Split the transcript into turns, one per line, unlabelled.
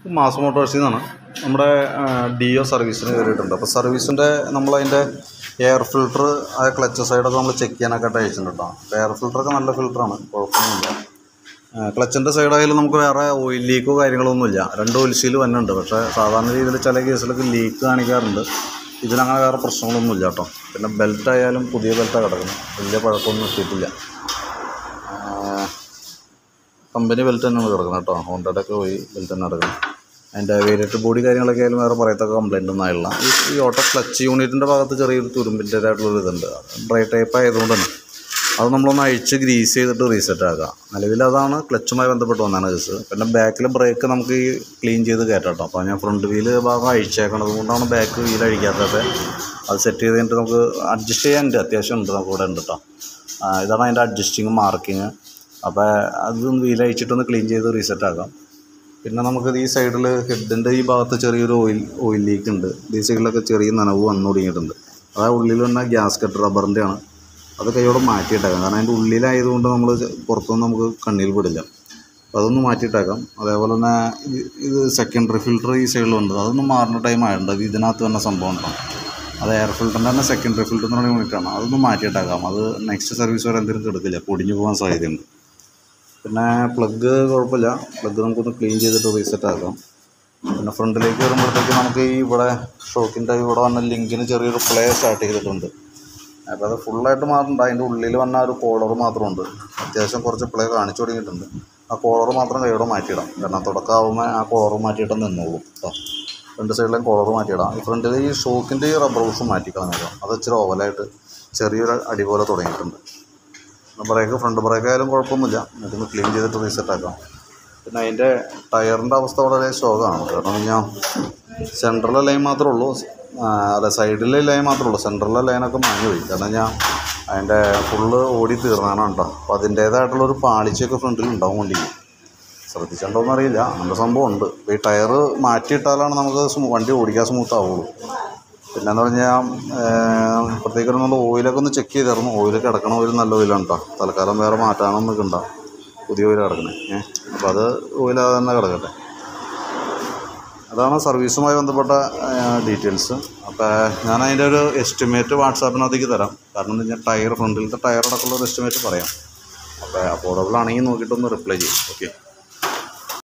mass മോട്ടോഴ്സിൽ നിന്നാണ് നമ്മുടെ D O സർവീസിന് കയറിയിട്ടുണ്ട് അപ്പോൾ സർവീസിൻ്റെ നമ്മളതിൻ്റെ എയർ ഫിൽട്ടർ ആ ക്ലച്ച് സൈഡൊക്കെ നമ്മൾ ചെക്ക് ചെയ്യാനൊക്കെ ആയിട്ട് അയച്ചിട്ടുണ്ട് കേട്ടോ അപ്പോൾ എയർ ഫിൽട്ടറൊക്കെ നല്ല ഫിൽറ്ററാണ് കുഴപ്പമൊന്നുമില്ല ക്ലച്ചിൻ്റെ സൈഡായാലും നമുക്ക് വേറെ ഓയിൽ ലീക്കോ കാര്യങ്ങളൊന്നുമില്ല രണ്ട് ഓയിൽ സീൽ വന്നുണ്ട് പക്ഷേ സാധാരണ രീതിയിൽ ചില കേസിലൊക്കെ ലീക്ക് കാണിക്കാറുണ്ട് ഇതിനങ്ങനെ വേറെ പ്രശ്നങ്ങളൊന്നുമില്ല കേട്ടോ പിന്നെ ബെൽറ്റ് ആയാലും പുതിയ ബെൽറ്റാണ് കിടക്കുന്നത് വലിയ പഴക്കമൊന്നും എത്തിയിട്ടില്ല കമ്പനി ബെൽറ്റ് തന്നെയാണ് കിടക്കുന്നത് കേട്ടോ ഹോണ്ടയുടെ ഒക്കെ പോയി ബെൽറ്റ് തന്നെ കിടക്കുന്നത് അതിൻ്റെ വേരിയറ്റ് ബോഡി കാര്യങ്ങളൊക്കെ ആയാലും വേറെ പറയത്തക്ക കംപ്ലൈൻ്റ് ഒന്നും ആയില്ല ഈ ഈ ഓട്ടോ ക്ലച്ച് യൂണിറ്റിൻ്റെ ഭാഗത്ത് ചെറിയൊരു തുരുമ്പിൻ്റേതായിട്ടുള്ളൊരു ഇതുണ്ട് ഡ്രൈ ടൈപ്പ് ആയതുകൊണ്ട് തന്നെ അത് നമ്മളൊന്ന് അഴിച്ച് ഗ്രീസ് ചെയ്തിട്ട് റീസെറ്റ് ആക്കുക നിലവിൽ അതാണ് ക്ലച്ചുമായി ബന്ധപ്പെട്ട് വന്നതാണ് കേസ് പിന്നെ ബാക്കിൽ ബ്രേക്ക് നമുക്ക് ഈ ക്ലീൻ ചെയ്ത് കയറ്റാം കേട്ടോ അപ്പോൾ ഞാൻ ഫ്രണ്ട് വീല് ഭാഗം അഴിച്ചേക്കണത് കൊണ്ടാണ് ബാക്ക് വീൽ അഴിക്കാത്തത് അത് സെറ്റ് ചെയ്ത് കഴിഞ്ഞിട്ട് നമുക്ക് അഡ്ജസ്റ്റ് ചെയ്യാനുണ്ട് അത്യാവശ്യം ഉണ്ട് നമുക്ക് ഇവിടെ ഉണ്ട് കേട്ടോ ആ, ഇതാണ് അതിൻ്റെ അഡ്ജസ്റ്റിങ് മാർക്കിങ് അപ്പോൾ അതൊന്ന് വീൽ അഴിച്ചിട്ടൊന്ന് ക്ലീൻ ചെയ്ത് റീസെറ്റ് ആക്കാം പിന്നെ നമുക്ക് ഈ സൈഡിൽ ഹെഡിൻ്റെ ഈ ഭാഗത്ത് ചെറിയൊരു ഓയിൽ ഓയിൽ ലീക്ക് ഉണ്ട് ഈ സൈഡിലൊക്കെ ചെറിയ നനവ് വന്നു തുടങ്ങിയിട്ടുണ്ട് അതാ ഉള്ളിൽ വന്ന ഗ്യാസ് കട്ട് റബ്ബറിൻ്റെ ആണ് അത് കൈയോടെ മാറ്റിയിട്ടേക്കാം കാരണം അതിൻ്റെ ഉള്ളിലായതുകൊണ്ട് നമ്മൾ പുറത്തൊന്നും നമുക്ക് കണ്ണിൽ പെടില്ല അപ്പോൾ അതൊന്ന് മാറ്റിയിട്ടേക്കാം അതേപോലെ തന്നെ ഇത് ഇത് സെക്കൻഡറി ഫിൽറ്റർ ഈ സൈഡിലുണ്ട് അതൊന്ന് മാറുന്ന ടൈം ആയിട്ടുണ്ട് അത് ഇതിനകത്ത് തന്നെ സംഭവം ഉണ്ടാവും അത് എയർ ഫിൽറ്ററിൻ്റെ തന്നെ സെക്കൻഡറി ഫിൽറ്റർ എന്ന് പറയുന്ന യൂണിറ്റാണ് അതൊന്ന് മാറ്റിയിട്ടേക്കാം അത് നെക്സ്റ്റ് സർവീസ് വരെ എന്തെങ്കിലും എടുക്കില്ല പൊടിഞ്ഞു പോകാൻ സാധ്യതയുണ്ട് പിന്നെ പ്ലഗ് കുഴപ്പമില്ല പ്ലഗ് നമുക്കൊന്ന് ക്ലീൻ ചെയ്തിട്ട് റീസെറ്റ് ആക്കാം പിന്നെ ഫ്രണ്ടിലേക്ക് വരുമ്പോഴത്തേക്ക് നമുക്ക് ഈ ഇവിടെ ഷോക്കിൻ്റെ ഇവിടെ വന്ന ലിങ്കിന് ചെറിയൊരു പ്ലേ സ്റ്റാർട്ട് ചെയ്തിട്ടുണ്ട് അപ്പോൾ അത് ഫുള്ളായിട്ട് മാറുന്നുണ്ട് അതിൻ്റെ ഉള്ളിൽ വന്ന ആ ഒരു കോളർ മാത്രമുണ്ട് അത്യാവശ്യം കുറച്ച് പ്ലേ കാണിച്ചു തുടങ്ങിയിട്ടുണ്ട് ആ കോളർ മാത്രം കൈയോടെ മാറ്റിയിടാം കാരണം തുടക്കമാകുമ്പോൾ ആ കോളർ മാറ്റിയിട്ട് നിന്നോളും കേട്ടോ രണ്ട് സൈഡിലും കോളർ മാറ്റിയിടാം ഈ ഫ്രണ്ടിൽ ഈ ഷോക്കിൻ്റെ ഈ റബ്ബർ ഹൂസ് മാറ്റിക്കളഞ്ഞേക്കാം അത് ഇച്ചിരി ഓവലായിട്ട് ചെറിയൊരു അടി പോലെ തുടങ്ങിയിട്ടുണ്ട് ബ്രേക്ക് ഫ്രണ്ട് ബ്രേക്ക് ആയാലും കുഴപ്പമൊന്നുമില്ല ഇതൊന്ന് ക്ലീൻ ചെയ്തിട്ട് റീസെറ്റ് ആക്കാം പിന്നെ അതിൻ്റെ ടയറിൻ്റെ അവസ്ഥ വളരെ ശോകമാണ് കാരണം കഴിഞ്ഞാൽ സെൻട്രലിലെ ലൈൻ മാത്രമേ ഉള്ളൂ ആ, അല്ല സൈഡിലെ ലൈൻ മാത്രമേ ഉള്ളൂ സെൻട്രലിലെ ലൈനൊക്കെ മാഞ്ഞു പോയി കാരണം ഞാൻ അതിൻ്റെ ഫുള്ള് ഓടി തീർന്നാണ് കേട്ടോ അപ്പോൾ അതിൻ്റേതായിട്ടുള്ളൊരു പാളിച്ചയൊക്കെ ഫ്രണ്ടിൽ ഉണ്ടാവും വണ്ടിക്ക് ശ്രദ്ധിച്ചിട്ടുണ്ടോയെന്ന് അറിയില്ല അങ്ങനത്തെ സംഭവം ഉണ്ട് ഇപ്പോൾ ഈ ടയർ മാറ്റിയിട്ടാലാണ് നമുക്ക് സ്മൂ- വണ്ടി ഓടിക്കാൻ സ്മൂത്ത് ആവുള്ളൂ പിന്നെന്ന് പറഞ്ഞാൽ പ്രത്യേകം നമ്മൾ ഓയിലൊക്കെ ഒന്ന് ചെക്ക് ചെയ്തായിരുന്നു ഓയിൽ കിടക്കണ ഓയിൽ നല്ല ഓയിലാണ് കേട്ടോ തൽക്കാലം വേറെ മാറ്റാനൊന്നും നിൽക്കണ്ട പുതിയ ഓയിൽ കിടക്കണേ ഏഹ് അപ്പോൾ അത് ഓയിൽ അത് തന്നെ കിടക്കട്ടെ അതാണ് സർവീസുമായി ബന്ധപ്പെട്ട ഡീറ്റെയിൽസ് അപ്പോൾ ഞാൻ അതിൻ്റെ ഒരു എസ്റ്റിമേറ്റ് വാട്സാപ്പിനകത്തേക്ക് തരാം കാരണം എന്താ വെച്ചാൽ ടയർ ഫ്രണ്ടിലത്തെ ടയർ അടക്കമുള്ള ഒരു എസ്റ്റിമേറ്റ് പറയാം അപ്പോൾ അഫോർഡബിൾ ആണെങ്കിൽ നോക്കിയിട്ടൊന്ന് റിപ്ലൈ ചെയ്യും ഓക്കെ